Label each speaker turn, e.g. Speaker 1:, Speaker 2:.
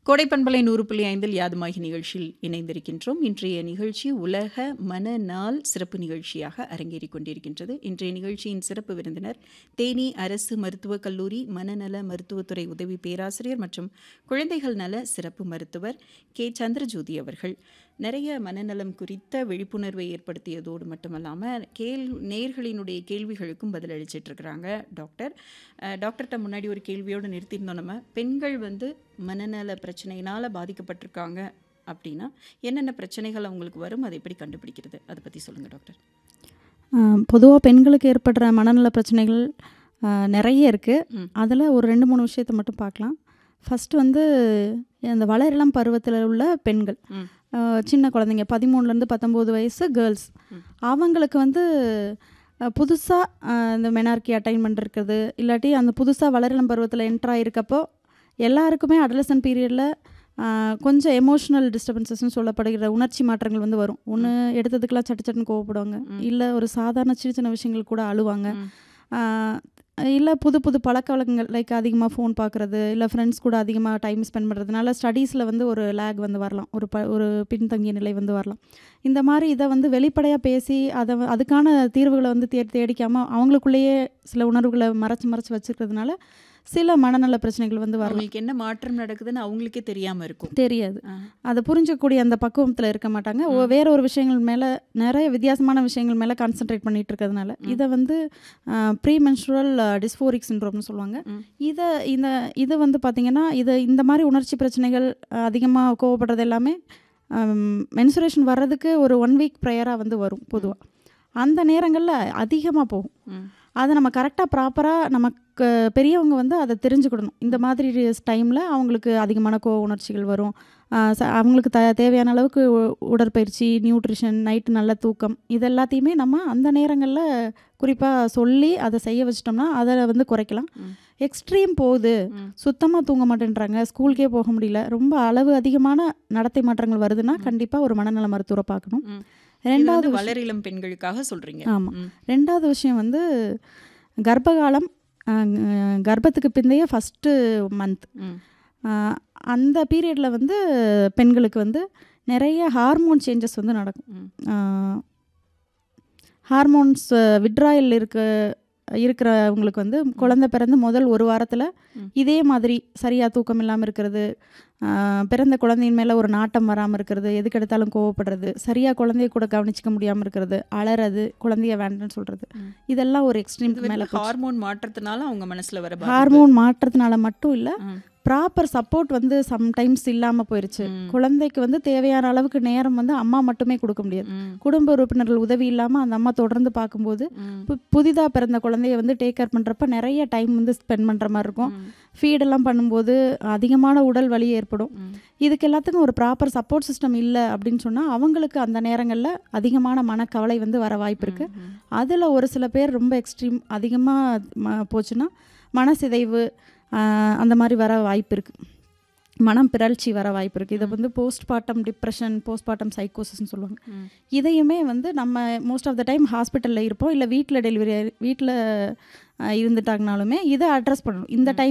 Speaker 1: கோடைப்பண்பலை நூறு புள்ளி ஐந்தில் யாதுமாகி நிகழ்ச்சியில் இணைந்திருக்கின்றோம் இன்றைய நிகழ்ச்சி உலக மன நாள் சிறப்பு நிகழ்ச்சியாக அரங்கேறிக் கொண்டிருக்கின்றது இன்றைய நிகழ்ச்சியின் சிறப்பு விருந்தினர் தேனி அரசு மருத்துவக் கல்லூரி மனநல மருத்துவத்துறை உதவி பேராசிரியர் மற்றும் குழந்தைகள் நல சிறப்பு மருத்துவர் கே சந்திரஜோதி அவர்கள் நிறைய மனநலம் குறித்த விழிப்புணர்வை ஏற்படுத்தியதோடு மட்டுமல்லாமல் கேள் நேர்களினுடைய கேள்விகளுக்கும் பதிலளிச்சிட்டு இருக்கிறாங்க டாக்டர் அஹ், டாக்டர்கிட்ட முன்னாடி ஒரு கேள்வியோடு நிறுத்தியிருந்தோம் நம்ம பெண்கள் வந்து மனநல பிரச்சனையினால் பாதிக்கப்பட்டிருக்காங்க அப்படின்னா என்னென்ன பிரச்சனைகள் அவங்களுக்கு வரும் அதை எப்படி கண்டுபிடிக்கிறது அதை பற்றி சொல்லுங்கள் டாக்டர்
Speaker 2: பொதுவாக பெண்களுக்கு ஏற்படுற மனநல பிரச்சனைகள் ஆ, நிறைய இருக்குது
Speaker 1: ம்.
Speaker 2: அதில் ஒரு ரெண்டு மூணு விஷயத்தை மட்டும் பார்க்கலாம் ஃபஸ்ட்டு வந்து இந்த வளரிளம் பருவத்தில் உள்ள பெண்கள்
Speaker 1: ம்.
Speaker 2: ஆ, சின்ன குழந்தைங்க பதிமூணுலேருந்து பத்தொம்போது வயசு கேர்ள்ஸ்
Speaker 1: ம்.
Speaker 2: அவங்களுக்கு வந்து புதுசாக இந்த மெனார்கி அட்டைன்மெண்ட் இருக்குது இல்லாட்டி அந்த புதுசாக வளரிளம் பருவத்தில் என்ட்ரு ஆகிருக்கப்போ எல்லாருக்குமே அடலசன் பீரியடில் கொஞ்சம் எமோஷனல் டிஸ்டர்பன்சஸ்னு சொல்லப்படுகிற உணர்ச்சி மாற்றங்கள் வந்து வரும் ஒன்று எடுத்ததுக்கெல்லாம் சட்டு சட்டுன்னு கோவப்படுவாங்க
Speaker 1: ம்.
Speaker 2: இல்லை ஒரு சாதாரண சின்ன சின்ன விஷயங்கள் கூட அழுவாங்க
Speaker 1: ம்.
Speaker 2: இல்லை புது புது பழக்க வழக்கங்கள் லைக் அதிகமாக ஃபோன் பார்க்குறது இல்லை ஃப்ரெண்ட்ஸ் கூட அதிகமாக டைம் ஸ்பெண்ட் பண்ணுறதுனால ஸ்டடீஸில் வந்து ஒரு லேக் வந்து வரலாம் ஒரு ப ஒரு பின்தங்கிய நிலை வந்து வரலாம் இந்த மாதிரி இதை வந்து வெளிப்படையாக பேசி அதை வ- அதுக்கான தீர்வுகளை வந்து தே தேடிக்காமல் அவங்களுக்குள்ளேயே சில உணர்வுகளை மறைச்சு மறைச்சு வச்சுக்கிறதுனால சில மனநல பிரச்சனைகள் வந்து வரலாம்
Speaker 1: அவங்களுக்கு என்ன மாற்றம் நடக்குதுன்னு அவங்களுக்கே தெரியாமல் இருக்கும்
Speaker 2: தெரியாது
Speaker 1: ஆ.
Speaker 2: அதை புரிஞ்சக்கூடிய அந்த பக்குவத்தில் இருக்க மாட்டாங்க ஒ- வேற ஒரு விஷயங்கள் மேலே நிறைய வித்தியாசமான விஷயங்கள் மேலே கான்சென்ட்ரேட் பண்ணிட்டு இருக்கிறதுனால இதை வந்து ப்ரீ மென்ஸ்ட்ரல் டிஸ்போரிக் சின்ட்ரோம்னு சொல்லுவாங்க
Speaker 1: ம்.
Speaker 2: இதை இந்த இது வந்து பார்த்திங்கன்னா இது இந்த மாதிரி உணர்ச்சி பிரச்சனைகள் அதிகமாக கோவப்படுறது எல்லாமே மென்சுரேஷன் வர்றதுக்கு ஒரு ஒன் வீக் ப்ரேயராக வந்து வரும் பொதுவாக அந்த நேரங்களில் அதிகமாக போகும்
Speaker 1: ம்.
Speaker 2: அதை நம்ம கரெக்டாக ப்ராப்பராக நமக்கு பெரியவங்க வந்து அதை தெரிஞ்சுக்கிடணும் இந்த மாதிரி டைமில் அவங்களுக்கு அதிகமான கோவ உணர்ச்சிகள் வரும் ஆஹ் ச- அவங்களுக்கு த தேவையான அளவுக்கு உ- உடற்பயிற்சி நியூட்ரிஷன் நைட்டு நல்ல தூக்கம் இது எல்லாத்தையுமே நம்ம அந்த நேரங்களில் குறிப்பாக சொல்லி அதை செய்ய வச்சிட்டோம்னா அதை வந்து குறைக்கலாம்
Speaker 1: ம்.
Speaker 2: எக்ஸ்ட்ரீம் போகுது
Speaker 1: ம்.
Speaker 2: சுத்தமாக தூங்க மாட்டேன்றாங்க ஸ்கூலுக்கே போக முடியல ரொம்ப அளவு அதிகமான நடத்தை மாற்றங்கள் வருதுன்னா கண்டிப்பாக ஒரு மனநல மருத்துவரை பார்க்கணும்
Speaker 1: ம். இது
Speaker 2: ரெண்டாவது
Speaker 1: வந்து
Speaker 2: விஷயம்-
Speaker 1: வளரிளம் பெண்களுக்காக சொல்றீங்க
Speaker 2: ஆமாம்
Speaker 1: ம்.
Speaker 2: ரெண்டாவது விஷயம் வந்து கர்ப்பகாலம் அஹ், கர்ப்பத்துக்கு பிந்தைய ஃபஸ்ட்டு மந்த்
Speaker 1: ம்.
Speaker 2: அந்த பீரியடில் வந்து பெண்களுக்கு வந்து நிறைய ஹார்மோன் சேஞ்சஸ் வந்து நடக்கும்
Speaker 1: ம்.
Speaker 2: ஹார்மோன்ஸ் விட்ராயல் இருக்க இருக்கிறவங்களுக்கு வந்து குழந்தை பிறந்து முதல் ஒரு வாரத்தில்
Speaker 1: ம்.
Speaker 2: இதே மாதிரி சரியாக தூக்கம் இல்லாமல் இருக்கிறது ஆஹ், பிறந்த குழந்தையின் மேலே ஒரு நாட்டம் வராமல் இருக்கிறது எதுக்கு எடுத்தாலும் கோவப்படுறது சரியாக குழந்தைய கூட கவனிச்சிக்க முடியாமல் இருக்கிறது அலறது குழந்தைய வேண்டாம்னு சொல்கிறது
Speaker 1: ம்.
Speaker 2: இதெல்லாம் ஒரு
Speaker 1: இது
Speaker 2: எக்ஸ்ட்ரீம்க்கு மேலே
Speaker 1: வந்து ஹார்மோன் மாற்றத்தினால அவங்க மனசுல வர பாதிப்பு.
Speaker 2: ஹார்மோன் மாற்றத்தினால மட்டும் இல்லை
Speaker 1: ம்.
Speaker 2: ப்ராப்பர் சப்போர்ட் வந்து சம்டைம்ஸ் இல்லாமல் போயிருச்சு
Speaker 1: ம்.
Speaker 2: குழந்தைக்கு வந்து தேவையான அளவுக்கு நேரம் வந்து அம்மா மட்டுமே கொடுக்க முடியாது
Speaker 1: ம்.
Speaker 2: குடும்ப உறுப்பினர்கள் உதவி இல்லாமல் அந்த அம்மா தொடர்ந்து பார்க்கும்போது
Speaker 1: ம்.
Speaker 2: பு புதிதாக பிறந்த குழந்தைய வந்து டேக் கேர் பண்ணுறப்ப நிறைய டைம் வந்து ஸ்பெண்ட் பண்ணுற மாதிரி இருக்கும்
Speaker 1: ம்.
Speaker 2: ஃபீடெல்லாம் பண்ணும்போது அதிகமான உடல் வலி ஏற்படும்
Speaker 1: ம்.
Speaker 2: இதுக்கு எல்லாத்துக்கும் ஒரு ப்ராப்பர் சப்போர்ட் சிஸ்டம் இல்லை அப்படின்னு சொன்னால் அவங்களுக்கு அந்த நேரங்களில் அதிகமான மனக்கவலை வந்து வர வாய்ப்பு இருக்குது
Speaker 1: ம்.
Speaker 2: அதில் ஒரு சில பேர் ரொம்ப எக்ஸ்ட்ரீம் அதிகமாக போச்சுன்னா மனசிதைவு ஆஹ், அந்த மாதிரி வர வாய்ப்பு இருக்குது மனம் பிறழ்ச்சி வர வாய்ப்பு இருக்குது இதை வந்து போஸ்ட்மார்ட்டம் டிப்ரெஷன் போஸ்ட்மார்ட்டம் சைக்கோசிஸ்னு சொல்லுவாங்க
Speaker 1: ம்.
Speaker 2: இதையுமே வந்து நம்ம மோஸ்ட் ஆஃப் த டைம் ஹாஸ்பிட்டலில் இருப்போம் இல்லை வீட்டில் டெலிவரி வீட்டில் இருந்துட்டாங்கனாலுமே இதை அட்ரஸ் பண்ணணும் இந்த டைம்